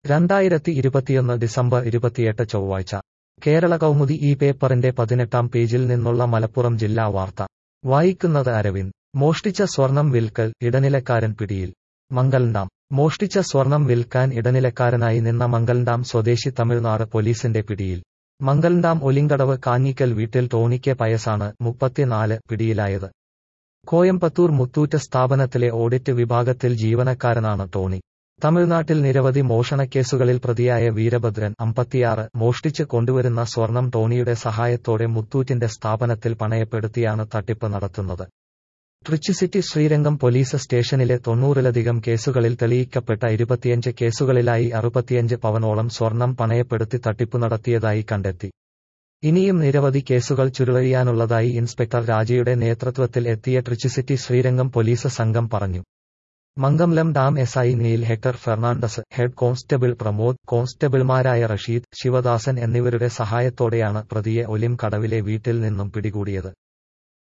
രണ്ടായിരത്തി ഇരുപത്തിയൊന്ന് ഡിസംബർ ഇരുപത്തിയെട്ട് ചൊവ്വാഴ്ച കേരള കൗമുദി ഈ പേപ്പറിന്റെ പതിനെട്ടാം പേജിൽ നിന്നുള്ള മലപ്പുറം ജില്ലാ വാർത്ത വായിക്കുന്നത് അരവിന്ദ് മോഷ്ടിച്ച സ്വർണം വിൽക്കൽ ഇടനിലക്കാരൻ പിടിയിൽ മംഗൽഡാം മോഷ്ടിച്ച സ്വർണം വിൽക്കാൻ ഇടനിലക്കാരനായി നിന്ന മംഗൽഡാം സ്വദേശി തമിഴ്നാട് പോലീസിന്റെ പിടിയിൽ മംഗൽഡാം ഒലിങ്കടവ് കാഞ്ഞിക്കൽ വീട്ടിൽ ടോണിക്ക് പയസാണ് മുപ്പത്തിനാല് പിടിയിലായത് കോയമ്പത്തൂർ മുത്തൂറ്റ് സ്ഥാപനത്തിലെ ഓഡിറ്റ് വിഭാഗത്തിൽ ജീവനക്കാരനാണ് ടോണി തമിഴ്നാട്ടിൽ നിരവധി മോഷണക്കേസുകളിൽ പ്രതിയായ വീരഭദ്രൻ അമ്പത്തിയാറ് മോഷ്ടിച്ച് കൊണ്ടുവരുന്ന സ്വർണം ടോണിയുടെ സഹായത്തോടെ മുത്തൂറ്റിന്റെ സ്ഥാപനത്തിൽ പണയപ്പെടുത്തിയാണ് തട്ടിപ്പ് നടത്തുന്നത് ട്രിച്ചിസിറ്റി ശ്രീരംഗം പോലീസ് സ്റ്റേഷനിലെ തൊണ്ണൂറിലധികം കേസുകളിൽ തെളിയിക്കപ്പെട്ട ഇരുപത്തിയഞ്ച് കേസുകളിലായി അറുപത്തിയഞ്ച് പവനോളം സ്വർണം പണയപ്പെടുത്തി തട്ടിപ്പ് നടത്തിയതായി കണ്ടെത്തി ഇനിയും നിരവധി കേസുകൾ ചുരുളഴിയാനുള്ളതായി ഇൻസ്പെക്ടർ രാജയുടെ നേതൃത്വത്തിൽ എത്തിയ ട്രിച്ചിസിറ്റി ശ്രീരംഗം പോലീസ് സംഘം പറഞ്ഞു Mangalam dam S I Neil Hector Fernandez head constable Pramod കോൺസ്റ്റബിൾമാരായ റഷീദ് ശിവദാസൻ എന്നിവരുടെ സഹായത്തോടെയാണ് പ്രതിയെ ഒലിം കടവിലെ വീട്ടിൽ നിന്നും പിടികൂടിയത്